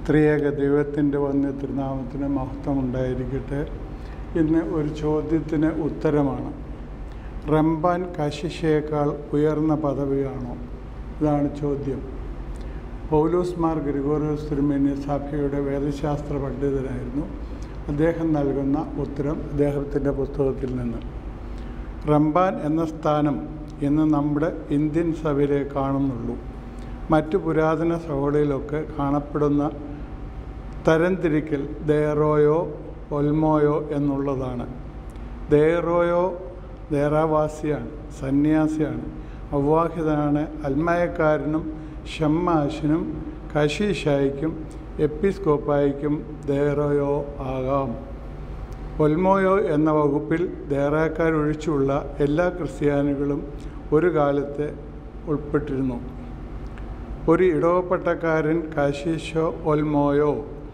ത്രിയേക ദൈവത്തിൻ്റെ വന്യ തിരുനാമത്തിന് മഹത്വം ഉണ്ടായിരിക്കട്ടെ ഇന്ന് ഒരു ചോദ്യത്തിന് ഉത്തരമാണ് റംബാൻ കശിഷയേക്കാൾ ഉയർന്ന പദവിയാണോ ഇതാണ് ചോദ്യം പൗലോസ് മാർ ഗ്രിഗോറിയോസ് തിരുമേനി സഭയുടെ വേദശാസ്ത്ര പണ്ഡിതനായിരുന്നു അദ്ദേഹം നൽകുന്ന ഉത്തരം അദ്ദേഹത്തിൻ്റെ പുസ്തകത്തിൽ നിന്ന് റംബാൻ എന്ന സ്ഥാനം ഇന്ന് നമ്മുടെ ഇന്ത്യൻ സഭയിലേ കാണുന്നുള്ളൂ മറ്റു പുരാതന സഭകളിലൊക്കെ കാണപ്പെടുന്ന തരംതിരിക്കൽ ദേറോയോ ഒൽമോയോ എന്നുള്ളതാണ് ദേറോയോ ദേറാവാസിയാണ് സന്യാസിയാണ് അവിവാഹിതനാണ് അൽമയക്കാരനും ഷമ്മാശിനും കശീഷായിക്കും എപ്പിസ്കോപ്പായിക്കും ദേറോയോ ആകാം ഒൽമോയോ എന്ന വകുപ്പിൽ ദേറാക്കാരൊഴിച്ചുള്ള എല്ലാ ക്രിസ്ത്യാനികളും ഒരു കാലത്ത് ഉൾപ്പെട്ടിരുന്നു ഒരു ഇടവപ്പട്ടക്കാരൻ കാശീശോ ഒൽമോയോ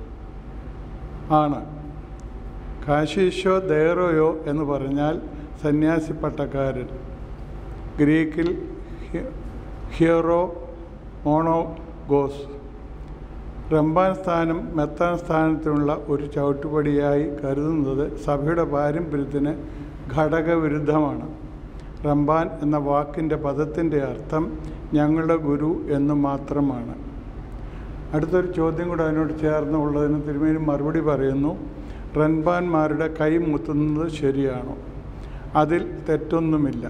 ആണ് കാശീശോ ദേറോയോ എന്ന് പറഞ്ഞാൽ സന്യാസി പട്ടക്കാരൻ ഗ്രീക്കിൽ ഹിയറോ മോണോഗോസ് റംബാൻ സ്ഥാനം മെത്താൻ സ്ഥാനത്തിനുള്ള ഒരു ചവിട്ടുപടിയായി കരുതുന്നത് സഭയുടെ പാരമ്പര്യത്തിന് ഘടകവിരുദ്ധമാണ് റംബാൻ എന്ന വാക്കിൻ്റെ പദത്തിൻ്റെ അർത്ഥം ഞങ്ങളുടെ ഗുരു എന്ന് മാത്രമാണ് അടുത്തൊരു ചോദ്യം കൂടെ അതിനോട് ചേർന്നുള്ളതിന് തിരുമേനി മറുപടി പറയുന്നു റൺബാന്മാരുടെ കൈ മുത്തുന്നത് ശരിയാണോ അതിൽ തെറ്റൊന്നുമില്ല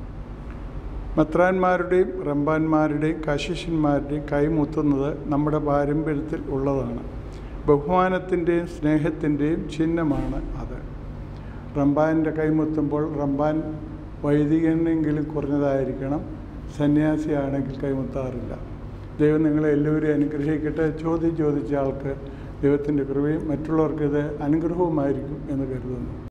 മെത്രാന്മാരുടെയും റംബാന്മാരുടെയും കശിഷന്മാരുടെയും കൈമുത്തുന്നത് നമ്മുടെ പാരമ്പര്യത്തിൽ ഉള്ളതാണ് ബഹുമാനത്തിൻ്റെയും സ്നേഹത്തിൻ്റെയും ചിഹ്നമാണ് അത് റംബാൻ്റെ കൈമുത്തുമ്പോൾ റംബാൻ വൈദികനെങ്കിലും കുറഞ്ഞതായിരിക്കണം സന്യാസിയാണെങ്കിൽ കൈമുത്താറില്ല ദൈവം നിങ്ങളെ എല്ലാവരെയും അനുഗ്രഹിക്കട്ടെ ചോദ്യം ചോദിച്ച ആൾക്ക് ദൈവത്തിൻ്റെ കൃപയും മറ്റുള്ളവർക്ക് ഇത് അനുഗ്രഹവുമായിരിക്കും എന്ന് കരുതുന്നു